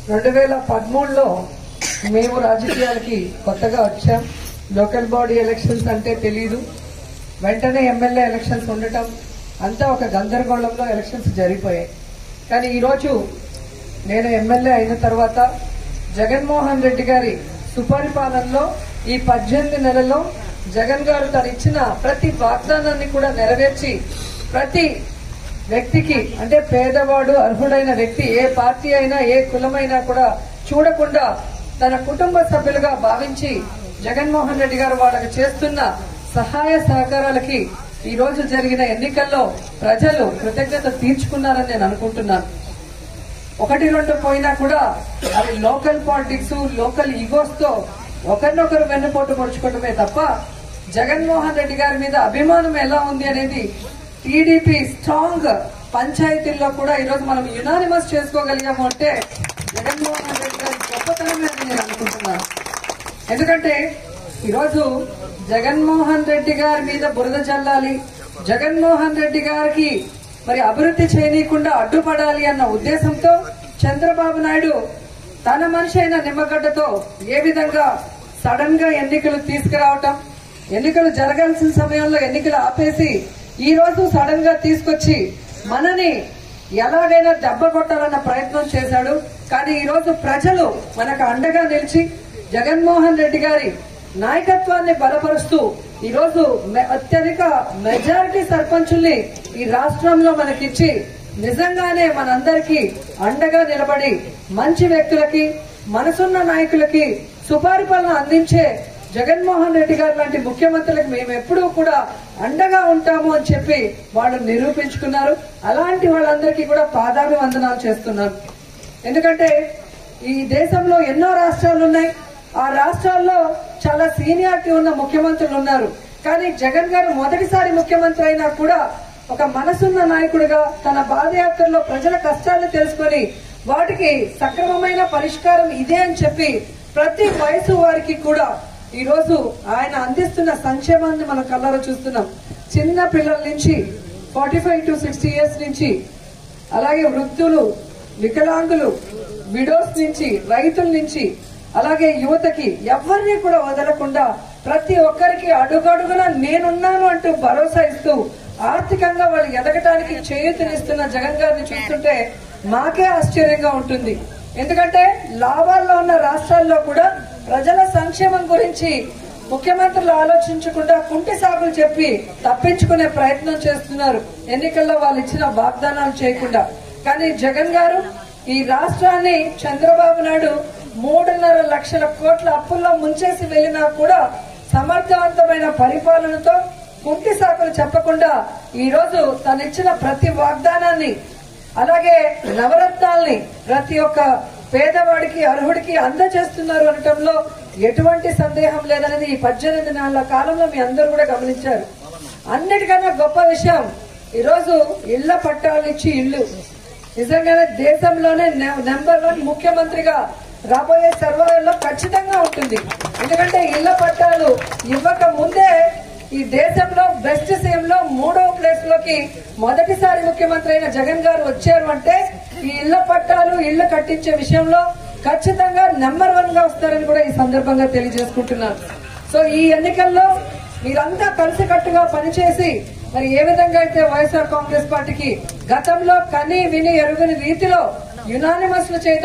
రెండు వేల పదమూడులో మేము రాజకీయాలకి కొత్తగా వచ్చాం లోకల్ బాడీ ఎలక్షన్స్ అంటే తెలీదు వెంటనే ఎమ్మెల్యే ఎలక్షన్స్ ఉండటం అంతా ఒక గందరగోళంలో ఎలక్షన్స్ జరిగిపోయాయి కానీ ఈరోజు నేను ఎమ్మెల్యే అయిన తర్వాత జగన్మోహన్ రెడ్డి గారి సుపరిపాలనలో ఈ పద్దెనిమిది నెలల్లో జగన్ గారు తను ఇచ్చిన ప్రతి వాగ్దానాన్ని కూడా నెరవేర్చి ప్రతి వ్యక్తికి అంటే పేదవాడు అర్హుడైన వ్యక్తి ఏ పార్టీ అయినా ఏ కులమైనా కూడా చూడకుండా తన కుటుంబ సభ్యులుగా భావించి జగన్మోహన్ రెడ్డి గారు వాళ్ళకి చేస్తున్న సహాయ సహకారాలకి ఈ రోజు జరిగిన ఎన్నికల్లో ప్రజలు కృతజ్ఞత తీర్చుకున్నారని నేను అనుకుంటున్నాను ఒకటి రెండు పోయినా కూడా అవి లోకల్ పాలిటిక్స్ లోకల్ ఈగోస్ తో ఒకరినొకరు వెన్నుపోటు పొడుచుకోవడమే తప్ప జగన్మోహన్ రెడ్డి గారి మీద అభిమానం ఎలా ఉంది అనేది టీడీపీ స్ట్రాంగ్ పంచాయతీల్లో కూడా ఈరోజు మనం యునానిమస్ చేసుకోగలిగాము అంటే జగన్మోహన్ రెడ్డి గారి గొప్పతనమే అని నేను అనుకుంటున్నాను ఎందుకంటే ఈరోజు జగన్మోహన్ రెడ్డి గారి మీద బురద చల్లాలి జగన్మోహన్ రెడ్డి గారికి మరి అభివృద్ధి చేయనీయకుండా అడ్డుపడాలి అన్న ఉద్దేశంతో చంద్రబాబు నాయుడు తన మనిషి అయిన నిమ్మగడ్డతో ఏ విధంగా సడన్ గా ఎన్నికలు తీసుకురావటం ఎన్నికలు జరగాల్సిన సమయంలో ఎన్నికలు ఆపేసి ఈ రోజు సడన్ గా తీసుకొచ్చి మనని ఎలాగైనా దెబ్బ కొట్టాలన్న ప్రయత్నం చేశాడు కానీ ఈ రోజు ప్రజలు మనకు అండగా నిలిచి జగన్మోహన్ రెడ్డి గారి నాయకత్వాన్ని బలపరుస్తూ ఈ రోజు మె- అత్యధిక మెజారిటీ సర్పంచుల్ని ఈ రాష్ట్రంలో మనకిచ్చి నిజంగానే మనందరికీ అండగా నిలబడి మంచి వ్యక్తులకి మనసున్న నాయకులకి సుపరిపాలన అందించే జగన్మోహన్ రెడ్డి గారు లాంటి ముఖ్యమంత్రులకు మేము ఎప్పుడూ కూడా అండగా ఉంటాము అని చెప్పి వాళ్ళు నిరూపించుకున్నారు అలాంటి వాళ్ళందరికీ కూడా పాదాభి వందనాలు చేస్తున్నారు ఎందుకంటే ఈ దేశంలో ఎన్నో రాష్ట్రాలు ఉన్నాయి ఆ రాష్ట్రాల్లో చాలా సీనియారిటీ ఉన్న ముఖ్యమంత్రులు ఉన్నారు కానీ జగన్ గారు మొదటిసారి ముఖ్యమంత్రి అయినా కూడా ఒక మనసున్న నాయకుడిగా తన పాదయాత్రలో ప్రజల కష్టాలు తెలుసుకొని వాటికి సక్రమమైన పరిష్కారం ఇదే అని చెప్పి ప్రతి వయసు వారికి కూడా ఈ రోజు ఆయన అందిస్తున్న సంక్షేమాన్ని మనం కళ్ళారా చూస్తున్నాం చిన్న పిల్లల నుంచి forty five to sixty years నుంచి అలాగే వృద్ధులు వికలాంగులు విడోస్ నుంచి రైతుల నుంచి అలాగే యువతకి ఎవరిని కూడా వదలకుండా ప్రతి ఒక్కరికి అడుగడుగున నేనున్నాను అంటూ భరోసా ఇస్తూ ఆర్థికంగా వాళ్ళు ఎదగటానికి చేయూతనిస్తున్న జగన్ గారిని చూస్తుంటే మాకే ఆశ్చర్యంగా ఉంటుంది ఎందుకంటే లాభాల్లో ఉన్న రాష్ట్రాల్లో కూడా ప్రజల సంక్షేమం గురించి ముఖ్యమంత్రులు ఆలోచించకుండా కుంటి సాగులు చెప్పి తప్పించుకునే ప్రయత్నం చేస్తున్నారు ఎన్నికల్లో వాళ్ళు ఇచ్చిన వాగ్దానాలు చేయకుండా కానీ జగన్ గారు ఈ రాష్ట్రాన్ని చంద్రబాబు నాయుడు మూడున్నర లక్షల కోట్ల అప్పుల్లో ముంచేసి వెళ్ళినా కూడా సమర్థవంతమైన పరిపాలనతో కుంటి సాకులు చెప్పకుండా ఈ రోజు తనిచ్చిన ప్రతి వాగ్దానాన్ని అలాగే నవరత్నాల్ని ప్రతి ఒక్క పేదవాడికి అర్హుడికి అందజేస్తున్నారు అనటంలో ఎటువంటి సందేహం లేదనేది ఈ పద్దెనిమిది నెలల కాలంలో మీ అందరూ కూడా గమనించారు అన్నిటికన్నా గొప్ప విషయం ఈరోజు ఇళ్ల పట్టాలు ఇచ్చి ఇల్లు నిజంగానే దేశంలోనే నె- నెంబర్ వన్ ముఖ్యమంత్రిగా రాబోయే సర్వేలో ఖచ్చితంగా ఉంటుంది ఎందుకంటే ఇళ్ల పట్టాలు ఇవ్వక ముందే ఈ దేశంలో బెస్ట్ సీఎం లో మూడవ ప్లేస్ లోకి మొదటిసారి ముఖ్యమంత్రి అయిన జగన్ గారు వచ్చారు అంటే ఈ ఇళ్ల పట్టాలు ఇళ్లు కట్టించే విషయంలో ఖచ్చితంగా నెంబర్ వన్ గా వస్తారని కూడా ఈ సందర్భంగా తెలియజేసుకుంటున్నాను సో ఈ ఎన్నికల్లో మీరంతా కలిసికట్టుగా పనిచేసి మరి ఏ విధంగా అయితే వైఎస్ఆర్ కాంగ్రెస్ పార్టీకి గతంలో కని విని ఎరుగని రీతిలో యునానిమస్ చేయడం